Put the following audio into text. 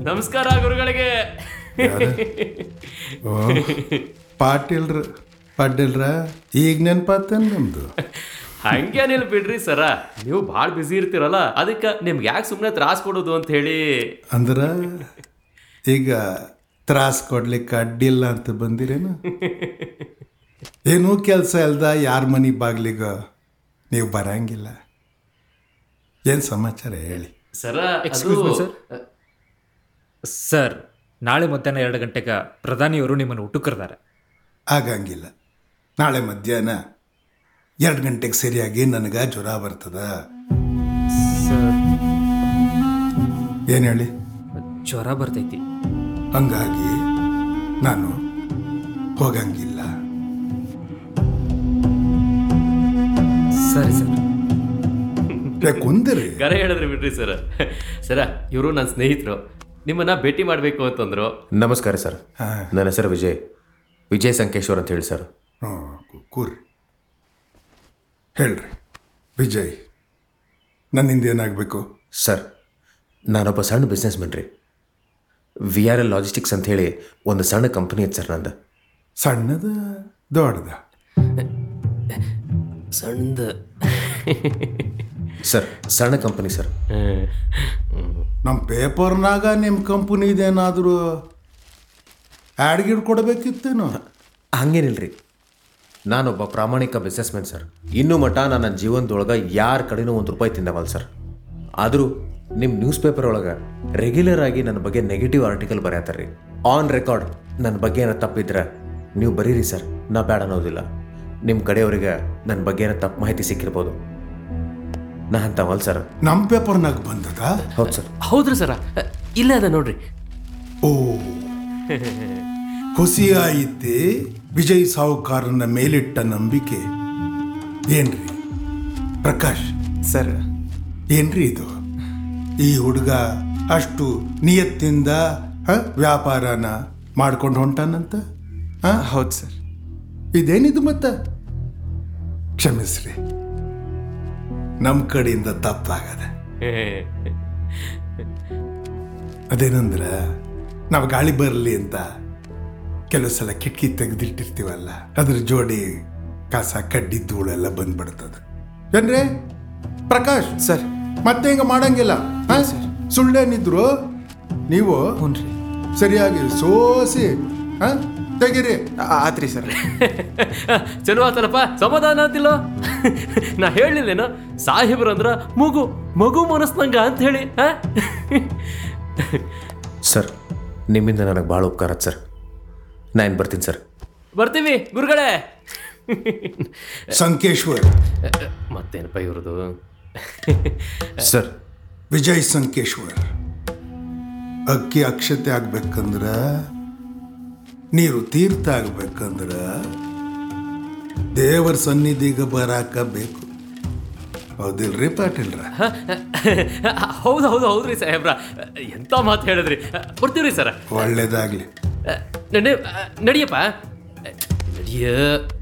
ನಮಸ್ಕಾರ ಗುರುಗಳಿಗೆ ಓ ಪಾಟೀಲ್ರ ಪಾಟೀಲ್ರ ಈಗ ನೆನಪಾತೇನು ನಮ್ದು ಹಂಗೇನಿಲ್ಲ ಬಿಡ್ರಿ ಸರ ನೀವು ಭಾಳ ಬ್ಯುಸಿ ಇರ್ತೀರಲ್ಲ ಅದಕ್ಕೆ ನಿಮ್ಗೆ ಯಾಕೆ ಸುಮ್ಮನೆ ತ್ರಾಸ ಕೊಡೋದು ಅಂತ ಹೇಳಿ ಅಂದ್ರೆ ಈಗ ತ್ರಾಸ ಕೊಡ್ಲಿಕ್ಕೆ ಅಡ್ಡಿಲ್ಲ ಅಂತ ಬಂದಿರೇನು ಏನೂ ಕೆಲಸ ಇಲ್ದ ಯಾರ ಮನೆ ಬಾಗ್ಲಿಗ ನೀವು ಬರಂಗಿಲ್ಲ ಏನು ಸಮಾಚಾರ ಹೇಳಿ ಸರ Excuse me, ಅದು sir. ಸರ್ ನಾಳೆ ಮಧ್ಯಾಹ್ನ ಎರಡು ಗಂಟೆಗೆ ಪ್ರಧಾನಿಯವರು ನಿಮ್ಮನ್ನು ಊಟಕ್ಕೆ ಕರೆದಾರೆ ಆಗಂಗಿಲ್ಲ ನಾಳೆ ಮಧ್ಯಾಹ್ನ ಎರಡು ಗಂಟೆಗೆ ಸರಿಯಾಗಿ ನನಗೆ ಜ್ವರ ಬರ್ತದ ಸರ್ ಏನು ಹೇಳಿ ಜ್ವರ ಬರ್ತೈತಿ ಹಂಗಾಗಿ ನಾನು ಹೋಗಂಗಿಲ್ಲ ಸರಿ ಸರ್ ಕುಂದ್ರಿ ಕರೆ ಹೇಳಿದ್ರಿ ಬಿಡ್ರಿ ಸರ್ ಸರ ಇವರು ನನ್ನ ಸ್ನೇಹಿತರು ನಿಮ್ಮನ್ನ ಭೇಟಿ ಮಾಡಬೇಕು ಅಂತಂದ್ರು ನಮಸ್ಕಾರ ಸರ್ ನನ್ನ ಹೆಸರು ವಿಜಯ್ ವಿಜಯ್ ಸಂಕೇಶ್ವರ್ ಅಂತ ಹೇಳಿ ಸರ್ ಹ್ಞೂ ಕೂರ್ರಿ ಹೇಳ್ರಿ ವಿಜಯ್ ನನ್ನಿಂದ ಏನಾಗಬೇಕು ಸರ್ ನಾನೊಬ್ಬ ಸಣ್ಣ ಬಿಸ್ನೆಸ್ ಮ್ಯಾನ್ ರೀ ವಿ ಆರ್ ಎಲ್ ಲಾಜಿಸ್ಟಿಕ್ಸ್ ಅಂತ ಹೇಳಿ ಒಂದು ಸಣ್ಣ ಕಂಪನಿ ಐತೆ ಸರ್ ನಂದು ಸಣ್ಣದ ದೊಡ್ಡದ ಸಣ್ಣದ ಸರ್ ಸಣ್ಣ ಕಂಪನಿ ಸರ್ ನಮ್ಮ ಪೇಪರ್ನಾಗ ನಿಮ್ಮ ಕಂಪ್ನಿದೇನಾದರೂ ಆ್ಯಡ್ ಗಿಡ್ ಕೊಡಬೇಕಿತ್ತೇನು ಹಂಗೇನಿಲ್ರಿ ನಾನೊಬ್ಬ ಪ್ರಾಮಾಣಿಕ ಬಿಸ್ನೆಸ್ ಮ್ಯಾನ್ ಸರ್ ಇನ್ನೂ ಮಟ್ಟ ನಾನು ನನ್ನ ಜೀವನದೊಳಗೆ ಯಾರ ಕಡೆನೂ ಒಂದು ರೂಪಾಯಿ ತಿಂದವಲ್ಲ ಸರ್ ಆದರೂ ನಿಮ್ಮ ನ್ಯೂಸ್ ಪೇಪರ್ ಒಳಗೆ ರೆಗ್ಯುಲರ್ ಆಗಿ ನನ್ನ ಬಗ್ಗೆ ನೆಗೆಟಿವ್ ಆರ್ಟಿಕಲ್ ಬರೆಯತ್ತಾರ ರೀ ಆನ್ ರೆಕಾರ್ಡ್ ನನ್ನ ಬಗ್ಗೆ ಏನೋ ತಪ್ಪಿದ್ರೆ ನೀವು ಬರೀರಿ ಸರ್ ನಾ ಬೇಡ ಅನ್ನೋದಿಲ್ಲ ನಿಮ್ಮ ಕಡೆಯವರಿಗೆ ನನ್ನ ಬಗ್ಗೆ ಏನೋ ತಪ್ಪು ಮಾಹಿತಿ ಸಿಕ್ಕಿರ್ಬೋದು ನಾ ಅಂತವಲ್ಲ ಸರ್ ನಮ್ಮ ಪೇಪರ್ನಾಗ ಬಂದದ ಹೌದು ಸರ್ ಹೌದ್ರಿ ಸರ ಇಲ್ಲೇ ಅದ ನೋಡ್ರಿ ಓ ಹುಸಿಯಾಯಿತೆ ವಿಜಯ್ ಸಾಹುಕಾರನ ಮೇಲಿಟ್ಟ ನಂಬಿಕೆ ಏನ್ರಿ ಪ್ರಕಾಶ್ ಸರ್ ಏನ್ರಿ ಇದು ಈ ಹುಡುಗ ಅಷ್ಟು ನಿಯತ್ತಿಂದ ಹ, ವ್ಯಾಪಾರನ ಮಾಡ್ಕೊಂಡು ಹೊಂಟಾನಂತ ಹ? ಹೌದು ಸರ್ ಇದೇನಿದು ಮತ್ತ ಕ್ಷಮಿಸ್ರಿ ನಮ್ಮ ಕಡೆಯಿಂದ ತಪ್ಪಾಗದ ಅದೇನಂದ್ರ ನಾವು ಗಾಳಿ ಬರಲಿ ಅಂತ ಕೆಲವು ಸಲ ಕಿಟಕಿ ತೆಗೆದಿಟ್ಟಿರ್ತೀವಲ್ಲ ಅದ್ರ ಜೋಡಿ ಕಸ ಕಡ್ಡಿ ಧೂಳೆಲ್ಲ ಬಂದ್ಬಿಡ್ತದ ಏನ್ರಿ ಪ್ರಕಾಶ್ ಸರ್ ಮತ್ತೆ ಹಿಂಗ ಮಾಡಂಗಿಲ್ಲ ಹ? ಸುಳ್ಳೇನಿದ್ರು ನೀವು ಹ್ಞೂ ರೀ ಸರಿಯಾಗಿ ಸೋಸಿ ಹ? ತೆಗೀರಿ ಆತ್ರಿ ಸರ್ ಚಲೋ ಆತನಪ್ಪ ಸಮಾಧಾನ ಅಂತಿಲ್ಲ ನಾ ಹೇಳಿಲ್ಲೇನ ಸಾಹೇಬ್ರು ಅಂದ್ರ ಮಗು ಮಗು ಮನಸ್ನಂಗ ಅಂತ ಹೇಳಿ ಆ? ಸರ್ ನಿಮ್ಮಿಂದ ನನಗೆ ಭಾಳ ಉಪಕಾರ ಆತ್ ಸರ್ ನಾನು ಬರ್ತೀನಿ ಸರ್ ಬರ್ತೀವಿ ಗುರುಗಳೇ ಸಂಕೇಶ್ವರ್ ಮತ್ತೇನಪ್ಪ ಇವ್ರದು ಸರ್ ವಿಜಯ್ ಸಂಕೇಶ್ವರ್ ಅಕ್ಕಿ ಅಕ್ಷತೆ ಆಗ್ಬೇಕಂದ್ರ ನೀರು ತೀರ್ಥ ಆಗ್ಬೇಕಂದ್ರ ದೇವರ ಸನ್ನಿಧಿಗೆ ಬರಾಕ ಬೇಕು ಹೌದಿಲ್ರಿ ಪಾಟೀಲ್ರ ಹೌದು ಹೌದು ಹೌದ್ರಿ ಸಾಹೇಬ್ರ ಎಂತ ಮಾತು ಹೇಳಿದ್ರಿ ಬರ್ತೀವ್ರಿ ಸರ ಒಳ್ಳೇದಾಗ್ಲಿ ನಡಿ ನಡಿಯಪ್ಪ ನಡಿಯ